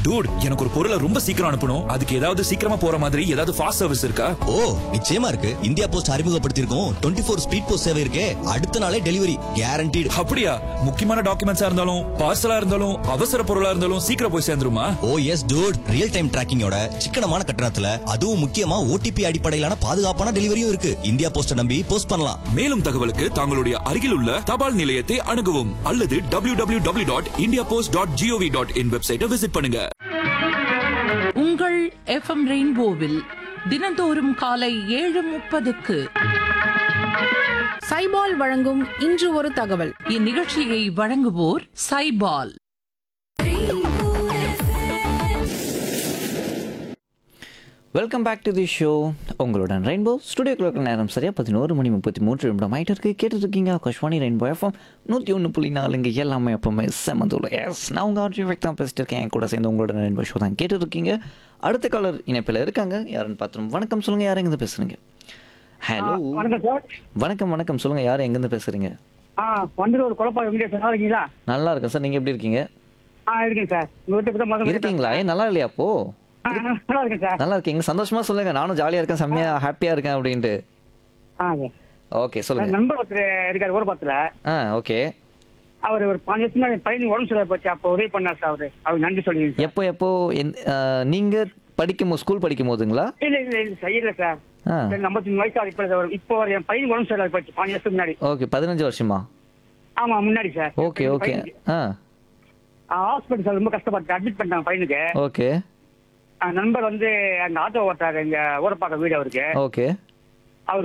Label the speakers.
Speaker 1: dude எனக்கு ஒரு பொருளை ரொம்ப சீக்கிரம் அனுப்பணும் அதுக்கு ஏதாவது சீக்கிரமா போற மாதிரி ஏதாவது ஃபாஸ்ட் சர்வீஸ் இருக்கா
Speaker 2: ஓ நிச்சயமா இருக்கு இந்தியா போஸ்ட் அறிமுகப்படுத்தியிருக்கோம் டுவெண்ட்டி ஃபோர் ஸ்பீட் போஸ்ட் சேவை இருக்கே அடுத்த நாளே டெலிவரி கேரண்டீடு
Speaker 1: அப்படியா முக்கியமான டாக்குமெண்ட்ஸா இருந்தாலும் பார்சலா இருந்தாலும் அவசர பொருளா இருந்தாலும் சீக்கிரம் போய் சேர்ந்துருமா
Speaker 2: oh yes dude real time டிராக்கிங்கோட சிக்கனமான கட்டணத்துல அதுவும் முக்கியமா ஓடிபி அடிப்படையிலான பாதுகாப்பான டெலிவரியும் இருக்கு இந்தியா போஸ்ட நம்பி போஸ்ட் பண்ணலாம்
Speaker 1: மேலும் தகவலுக்கு தங்களுடைய அருகில் உள்ள தபால் நிலையத்தை அணுகவும் அல்லது W W W dot India post dot gov dot in வெப்சைட்டை விசிட் பண்ணுங்க
Speaker 3: உங்கள் எஃப்எம் ரெயின்போவில் தினந்தோறும் காலை ஏழு முப்பதுக்கு
Speaker 4: சைபால் வழங்கும் இன்று ஒரு தகவல்
Speaker 3: இந்நிகழ்ச்சியை வழங்குவோர் சைபால்
Speaker 5: welcome back to the show உங்களுடன் ரெயின்போ ஸ்டுடியோக்குள்ள நேரம் சரியாக பதினோரு மணி முப்பத்தி மூன்று நிமிடம் ஆகிட்டு இருக்கு கேட்டுட்டு இருக்கீங்க ஆகாஷ்வாணி ரெயின்போ எஃப்எம் நூற்றி ஒன்று புள்ளி நாலுங்க எல்லாமே எப்பவுமே செம்மந்தூள் எஸ் நான் உங்கள் ஆர்ஜி வேக் தான் பேசிட்டு இருக்கேன் என் கூட சேர்ந்து உங்களோட ரெயின்போ ஷோ தான் கேட்டுட்டு இருக்கீங்க அடுத்த காலர் இணைப்பில் இருக்காங்க யாருன்னு பார்த்துரும் வணக்கம் சொல்லுங்கள் யார் எங்கேருந்து பேசுகிறீங்க ஹலோ
Speaker 6: வணக்கம் சார்
Speaker 5: வணக்கம் வணக்கம் சொல்லுங்கள் யார் எங்கேருந்து பேசுகிறீங்க
Speaker 6: ஆ வந்துட்டு ஒரு குழப்பம் வெங்கடேஷ் நல்லா இருக்கீங்களா
Speaker 5: நல்லா இருக்கேன் சார் நீங்கள் எப்படி இருக்கீங்க
Speaker 6: ஆ இருக்கேன் சார் உங்க வீட்டுக்கு தான் முதல்ல
Speaker 5: இருக்கீங்களா ஏன் நல்லா இல்லையா அப்போ
Speaker 6: ஆ, ஆ, நல்லா இருக்கேன் சார்
Speaker 5: நல்லா இருக்கீங்க சந்தோஷமா சொல்லுங்க நானும் ஜாலியாக இருக்கேன் செம்மையாக ஹாப்பியாக இருக்கேன் அப்படின்ட்டு
Speaker 6: ஆ சார்
Speaker 5: ஓகே சொல்லுங்க
Speaker 6: நண்பர் ஒருத்தர் இருக்காரு ஊரப்பாத்துல
Speaker 5: ஆ ஓகே
Speaker 6: அவர் ஒரு பாஞ்சு வருஷமா என் பையனுக்கு உடம்பு சரியா போச்சு அப்போ உதவி பண்ணார் சார் அவரு அவர் நன்றி சொல்லிடுங்க
Speaker 5: எப்போ எப்போ எந்த- ஆ, நீங்க படிக்கும் போது ஸ்கூல் படிக்கும் போதுங்களா
Speaker 6: இல்ல இல்ல இல்ல சார் இல்ல சார்
Speaker 5: ஆ
Speaker 6: எனக்கு ஐம்பத்தி மூணு வயசு ஆகுது இப்போ அவர் இப்போ அவர் என் பையனுக்கு உடம்பு சரியா போச்சு பாஞ்சு வருஷத்துக்கு முன்னாடி
Speaker 5: ஓகே பதினஞ்சு வருஷமா
Speaker 6: ஆமா முன்னாடி சார்
Speaker 5: ஓகே ஓகே ஆ
Speaker 6: ஹாஸ்பிட்டல் சார் ரொம்ப கஷ்டப்பட்டு அட்மிட் பண்ணாங்க பையனுக்கு
Speaker 5: ஓகே
Speaker 6: ஆ, நண்பர் வந்து அந்த ஆட்டோ ஓட்டாரு எங்க ஊரப்பாக்க வீடு அவருக்கு
Speaker 5: ஓகே